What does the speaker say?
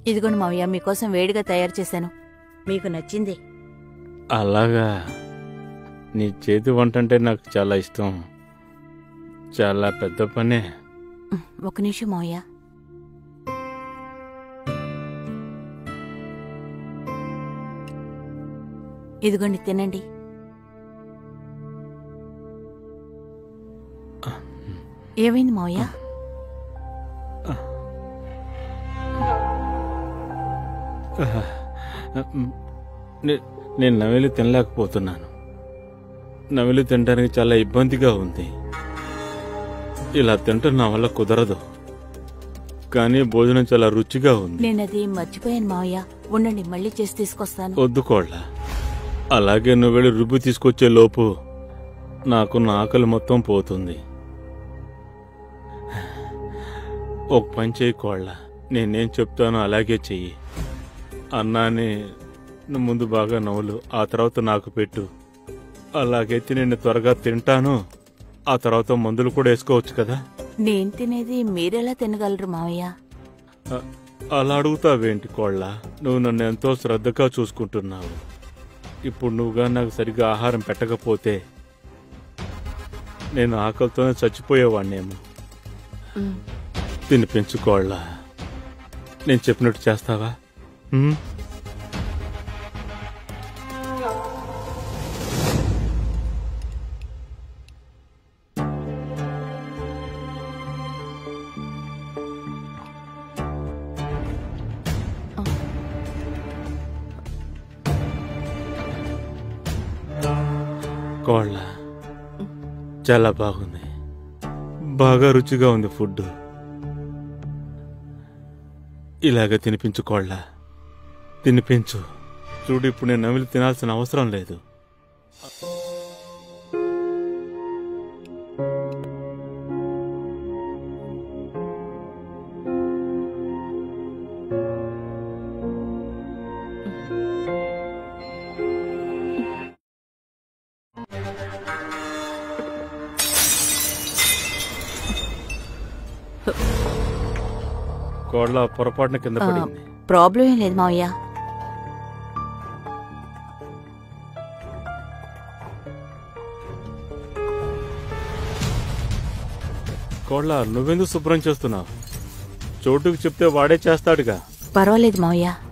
ఇదిగోండి మావయ్య మీకోసం వేడిగా తయారు చేశాను మీకు నచ్చింది అలాగా నీ చేతి వంట అంటే నాకు చాలా ఇష్టం చాలా పెద్ద పనే ఉమ్, ఒక నిమిషం మావయ్య ఇదిగోండి తినండి ఏమైంది మావయ్య నే- నేను నవిలి తినలేకపోతున్నాను నవిలి తినడానికి చాలా ఇబ్బందిగా ఉంది ఇలా తింటే నా వల్ల కుదరదు కానీ భోజనం చాలా రుచిగా ఉంది నేనది మర్చిపోయాను మావయ్య ఉండండి మళ్ళీ చేసి తీసుకొస్తాను వద్దు కోళ్ళ అలాగే నువ్వు వెళ్ళి రుబ్బు తీసుకొచ్చే లోపు నాకు నా ఆకలి మొత్తం పోతుంది ఒక పని చేయి కోళ్ళ నేనేం చెప్తానో అలాగే చెయ్యి అన్నాని నువ్వు ముందు బాగా నవ్వులు ఆ తర్వాత నాకు పెట్టు అలాగైతే నేను త్వరగా తింటాను ఆ తర్వాత మందులు కూడా వేసుకోవచ్చు కదా నేను తినేది మీరెలా తినగలరు మావయ్య అ- అలా అడుగుతావేంటి కోళ్ళ నువ్వు నన్ను ఎంతో శ్రద్ధగా చూసుకుంటున్నావు ఇప్పుడు నువ్వుగా నాకు సరిగ్గా ఆహారం పెట్టకపోతే నేను ఆకలితోనే చచ్చిపోయేవాడినేమో ఉమ్, తినిపించుకోళ్ళ నేను చెప్పినట్టు చేస్తావా ఉమ్? కోళ్ళ చాలా బాగుంది బాగా రుచిగా ఉంది ఫుడ్ ఇలాగ తినిపించు కోళ్ళ తినిపించు చూడు ఇప్పుడు నేను నమిలి తినాల్సిన అవసరం లేదు కోళ్ళ పొరపాటున కింద ఆ, పడింది ప్రాబ్లం ఏం లేదు మావయ్య కోళ్ళ నువ్వెందుకు శుభ్రం చేస్తున్నావు చోటుకు చెప్తే వాడే చేస్తాడుగా పర్వాలేదు మావయ్య